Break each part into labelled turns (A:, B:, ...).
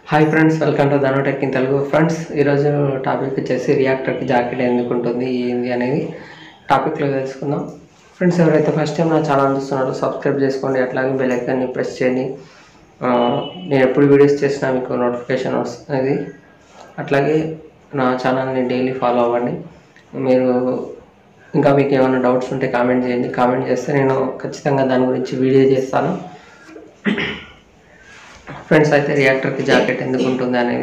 A: hi friends welcome to ధనోటెక్ in Telugu friends ఈరోజు topic వచ్చేసి రియాక్టర్కి జాకెట్ ఎందుకు ఉంటుంది ఏంది అనేది టాపిక్లో తెలుసుకుందాం ఫ్రెండ్స్ ఎవరైతే ఫస్ట్ టైం నా ఛానల్ చూస్తున్నారో సబ్స్క్రైబ్ చేసుకోండి అట్లాగే బెల్ ఐకాన్ని ప్రెస్ చేయండి ఆ, నేను ఎప్పుడు వీడియోస్ చేసినా మీకు నోటిఫికేషన్ వస్తుంది అట్లాగే నా ఛానల్ని డైలీ ఫాలో అవ్వండి మీరు ఇంకా మీకు ఏమైనా డౌట్స్ ఉంటే కామెంట్ చేయండి కామెంట్ చేస్తే నేను ఖచ్చితంగా దాని గురించి వీడియో చేస్తాను ఫ్రెండ్స్ అయితే రియాక్టర్కి జాకెట్ ఎందుకు ఉంటుంది అనేది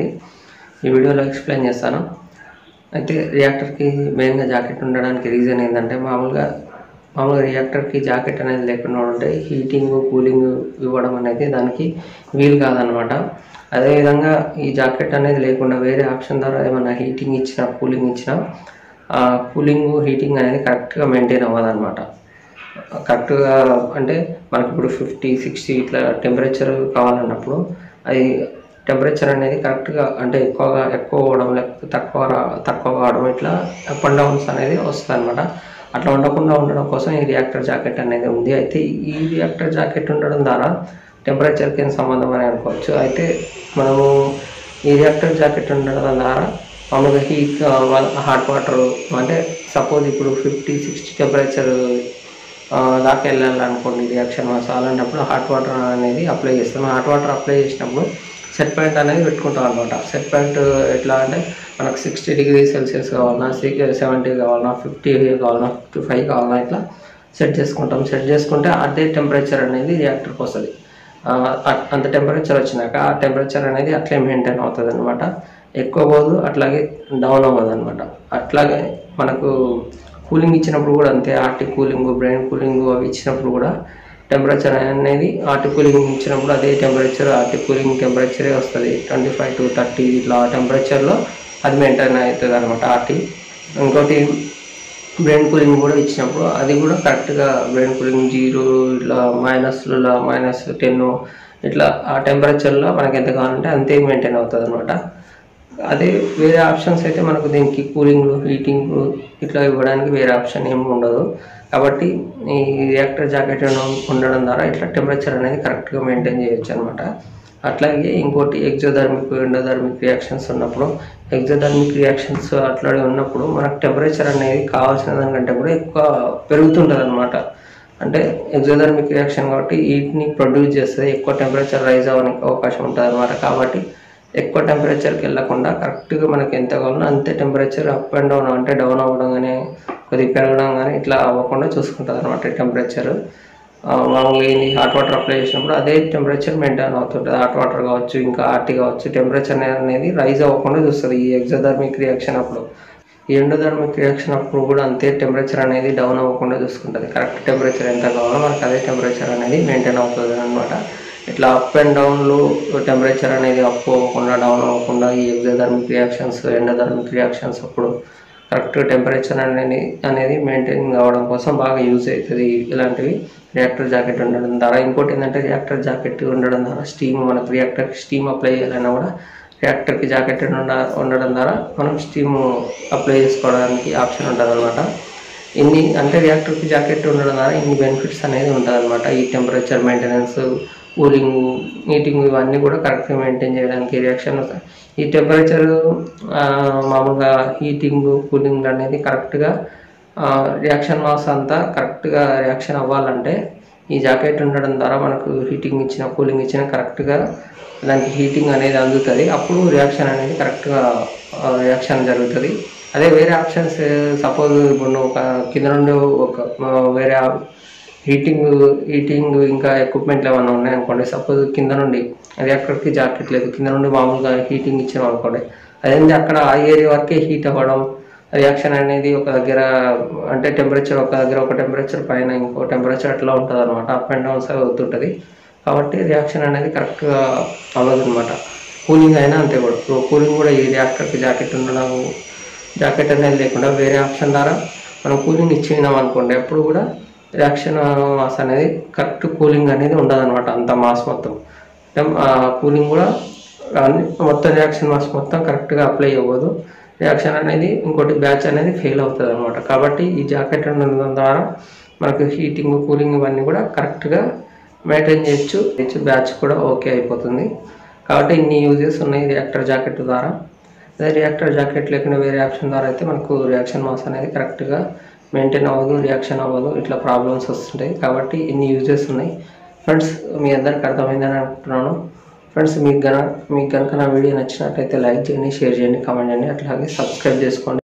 A: ఈ వీడియోలో ఎక్స్ప్లెయిన్ చేస్తాను అయితే రియాక్టర్కి మెయిన్గా జాకెట్ ఉండడానికి రీజన్ ఏంటంటే మామూలుగా మామూలుగా రియాక్టర్కి జాకెట్ అనేది లేకుండా ఉంటే హీటింగ్ కూలింగ్ ఇవ్వడం అనేది దానికి వీలు కాదనమాట అదేవిధంగా ఈ జాకెట్ అనేది లేకుండా వేరే ఆప్షన్ ద్వారా ఏమైనా హీటింగ్ ఇచ్చినా కూలింగ్ ఇచ్చినా ఆ కూలింగ్ హీటింగ్ అనేది కరెక్ట్గా మెయింటైన్ అవ్వదన్నమాట కరెక్ట్గా అంటే మనకి ఇప్పుడు ఫిఫ్టీ సిక్స్టీ ఇట్లా టెంపరేచర్ కావాలన్నప్పుడు అది టెంపరేచర్ అనేది కరెక్ట్గా అంటే ఎక్కువగా ఎక్కువ అవ్వడం లేకపోతే తక్కువ రా- తక్కువ కావడం ఇట్లా అప్ అండ్ డౌన్స్ అనేది వస్తుంది అనమాట అట్లా ఉండకుండా ఉండడం కోసం ఈ రియాక్టర్ జాకెట్ అనేది ఉంది అయితే ఈ రియాక్టర్ జాకెట్ ఉండడం ద్వారా టెంపరేచర్కి ఏం సంబంధం అని అనుకోవచ్చు అయితే మనము ఈ రియాక్టర్ జాకెట్ ఉండడం ద్వారా మామూలుగా హీట్ హాట్ వాటర్ అంటే సపోజ్ ఇప్పుడు ఫిఫ్టీ సిక్స్టీ టెంపరేచర్ ఆ, దాకా వెళ్ళాలనుకోండి రియాక్షన్ మాస్ అలాంటప్పుడు హాట్ వాటర్ అనేది అప్లై చేస్తాం హాట్ వాటర్ అప్లై చేసినప్పుడు సెట్ పాయింట్ అనేది పెట్టుకుంటాం అనమాట సెట్ పాయింట్ ఎట్లా అంటే మనకు సిక్స్టీ డిగ్రీ సెల్సియస్ కావాలన్నా సెవెంటీ కావాలన్నా ఫిఫ్టీ కావాలన్నా ఫిఫ్టీ ఫైవ్ కావాలన్నా ఇట్లా సెట్ చేసుకుంటాం సెట్ చేసుకుంటే అదే టెంపరేచర్ అనేది రియాక్టర్కి వస్తుంది ఆ, అ- అంత టెంపరేచర్ వచ్చినాక ఆ టెంపరేచర్ అనేది అట్లే మెయింటైన్ అవుతుంది అనమాట ఎక్కువ పోదు అట్లాగే డౌన్ అవ్వదు అనమాట అట్లాగే మనకు కూలింగ్ ఇచ్చినప్పుడు కూడా అంతే ఆర్టి కూలింగ్ బ్రెయిన్ కూలింగ్ అవి ఇచ్చినప్పుడు కూడా టెంపరేచర్ అనేది ఆర్టి కూలింగ్ ఇచ్చినప్పుడు అదే టెంపరేచర్ ఆర్టి కూలింగ్ టెంపరేచరే వస్తుంది ట్వంటీ ఫైవ్ టు థర్టీ ఇట్లా టెంపరేచర్లో అది మెయింటైన్ అవుతుంది అనమాట ఆర్టి ఇంకోటి బ్రెయిన్ కూలింగ్ కూడా ఇచ్చినప్పుడు అది కూడా కరెక్ట్గా బ్రెయిన్ కూలింగ్ జీరో ఇట్లా మైనస్లో మైనస్ టెన్ ఇట్లా ఆ టెంపరేచర్లో మనకి ఎంత కావాలంటే అంతే మెయింటైన్ అవుతుంది అనమాట అదే వేరే ఆప్షన్స్ అయితే మనకు దీనికి కూలింగ్ హీటింగ్ ఇట్లా ఇవ్వడానికి వేరే ఆప్షన్ ఏమి ఉండదు కాబట్టి ఈ రియాక్టర్ జాకెట్ ఉండడం ద్వారా ఇట్లా టెంపరేచర్ అనేది కరెక్ట్గా మెయింటైన్ చేయొచ్చు అనమాట అట్లాగే ఇంకోటి ఎగ్జోధర్మిక్ ఎండోధర్మిక్ రియాక్షన్స్ ఉన్నప్పుడు ఎగ్జోధర్మిక్ రియాక్షన్స్ అట్లాగే ఉన్నప్పుడు మనకు టెంపరేచర్ అనేది కావాల్సిన దానికంటే కూడా ఎక్కువ పెరుగుతుంటుంది అనమాట అంటే ఎగ్జోధర్మిక్ రియాక్షన్ కాబట్టి హీట్ని ప్రొడ్యూస్ చేస్తుంది ఎక్కువ టెంపరేచర్ రైజ్ అవ్వడానికి అవకాశం ఉంటుంది అనమాట కాబట్టి ఎక్కువ టెంపరేచర్కి వెళ్ళకుండా కరెక్ట్గా మనకి ఎంత కావాలో అంతే టెంపరేచర్ అప్ అండ్ డౌన్ అంటే డౌన్ అవ్వడం కానీ కొద్దిగా పెరగడం కానీ ఇట్లా అవ్వకుండా చూసుకుంటుంది అనమాట టెంపరేచర్ మామూలుగా ఏంది హాట్ వాటర్ అప్లై చేసినప్పుడు అదే టెంపరేచర్ మెయింటైన్ అవుతుంటుంది హాట్ వాటర్ కావచ్చు ఇంకా ఆర్టీ కావచ్చు టెంపరేచర్ అనేది రైజ్ అవ్వకుండా చూస్తుంది ఈ ఎగ్జోధర్మిక్ రియాక్షన్ అప్పుడు ఈ ఎండోధర్మిక్ రియాక్షన్ అప్పుడు కూడా అంతే టెంపరేచర్ అనేది డౌన్ అవ్వకుండా చూసుకుంటుంది కరెక్ట్ టెంపరేచర్ ఎంత కావాలో మనకు అదే టెంపరేచర్ అనేది మెయింటైన్ అవుతుంది అనమాట ఇట్లా అప్ అండ్ డౌన్లో టెంపరేచర్ అనేది అప్ అవ్వకుండా డౌన్ అవ్వకుండా ఈ ఎగ్జోధర్మిక్ రియాక్షన్స్ ఎండోధర్మిక్ రియాక్షన్స్ అప్పుడు కరెక్ట్ టెంపరేచర్ అనేది అనేది మెయింటైన్ కావడం కోసం బాగా యూజ్ అవుతుంది ఇలాంటివి రియాక్టర్ జాకెట్ ఉండడం ద్వారా ఇంకోటి ఏంటంటే రియాక్టర్ జాకెట్ ఉండడం ద్వారా స్టీమ్ మనకు రియాక్టర్కి స్టీమ్ అప్లై చేయాలన్నా కూడా రియాక్టర్కి జాకెట్ ఉండ ఉండడం ద్వారా మనం స్టీమ్ అప్లై చేసుకోవడానికి ఆప్షన్ ఉంటుంది అనమాట ఇన్ని అంటే రియాక్టర్కి జాకెట్ ఉండడం ద్వారా ఇన్ని బెనిఫిట్స్ అనేది ఉంటుంది అనమాట ఈ టెంపరేచర్ మెయింటెనెన్స్ కూలింగ్ హీటింగ్ ఇవన్నీ కూడా కరెక్ట్గా మెయింటైన్ చేయడానికి రియాక్షన్ ఈ టెంపరేచర్ మామూలుగా హీటింగ్ కూలింగ్ అనేది కరెక్ట్గా రియాక్షన్ మాస్ అంతా కరెక్ట్గా రియాక్షన్ అవ్వాలంటే ఈ జాకెట్ ఉండడం ద్వారా మనకు హీటింగ్ ఇచ్చిన కూలింగ్ ఇచ్చిన కరెక్ట్గా దానికి హీటింగ్ అనేది అందుతుంది అప్పుడు రియాక్షన్ అనేది కరెక్ట్గా రియాక్షన్ జరుగుతుంది అదే వేరే ఆప్షన్స్ సపోజ్ ఇప్పుడు నువ్వు ఒక కింద నుండి ఒక ఆ, వేరే హీటింగ్ హీటింగ్ ఇంకా ఎక్విప్మెంట్లు ఏమైనా ఉన్నాయనుకోండి సపోజ్ కింద నుండి రియాక్టర్కి జాకెట్ లేదు కింద నుండి మామూలుగా హీటింగ్ ఇచ్చాం అనుకోండి అదేంటి అక్కడ ఆ ఏరియా వరకే హీట్ అవ్వడం రియాక్షన్ అనేది ఒక దగ్గర అంటే టెంపరేచర్ ఒక దగ్గర ఒక టెంపరేచర్ పైన ఇంకో టెంపరేచర్ అట్లా ఉంటుంది అనమాట అప్ అండ్ డౌన్స్ అవి అవుతుంటుంది కాబట్టి రియాక్షన్ అనేది కరెక్ట్గా అవ్వదు అనమాట కూలింగ్ అయినా అంతే కూడా ఇప్పుడు కూలింగ్ కూడా ఈ రియాక్టర్కి జాకెట్ ఉండడం జాకెట్ అనేది లేకుండా వేరే ఆప్షన్ ద్వారా మనం కూలింగ్ ఇచ్చినాం అనుకోండి ఎప్పుడు కూడా రియాక్షన్ మాస్ అనేది కరెక్ట్ కూలింగ్ అనేది ఉండదు అనమాట అంత మాస్ మొత్తం కూలింగ్ కూడా అన్ని మొత్తం రియాక్షన్ మాస్ మొత్తం కరెక్ట్గా అప్లై అవ్వదు రియాక్షన్ అనేది ఇంకోటి బ్యాచ్ అనేది ఫెయిల్ అవుతుంది అనమాట కాబట్టి ఈ జాకెట్ ఉండడం ద్వారా మనకు హీటింగ్ కూలింగ్ ఇవన్నీ కూడా కరెక్ట్గా మెయింటైన్ చేయొచ్చు చేయొచ్చు బ్యాచ్ కూడా ఓకే అయిపోతుంది కాబట్టి ఇన్ని యూజెస్ ఉన్నాయి రియాక్టర్ జాకెట్ ద్వారా అదే రియాక్టర్ జాకెట్ లేకుండా వేరే ఆప్షన్ ద్వారా అయితే మనకు రియాక్షన్ మాస్ అనేది కరెక్ట్గా మెయింటైన్ అవ్వదు రియాక్షన్ అవ్వదు ఇట్లా ప్రాబ్లమ్స్ వస్తుంటాయి కాబట్టి ఇన్ని యూజెస్ ఉన్నాయి ఫ్రెండ్స్ మీ అందరికి అర్థమైందని అనుకుంటున్నాను ఫ్రెండ్స్ మీకు గన మీకు కనుక నా వీడియో నచ్చినట్టయితే లైక్ చేయండి షేర్ చేయండి కామెంట్ చేయండి అట్లాగే సబ్స్క్రైబ్ చేసుకోండి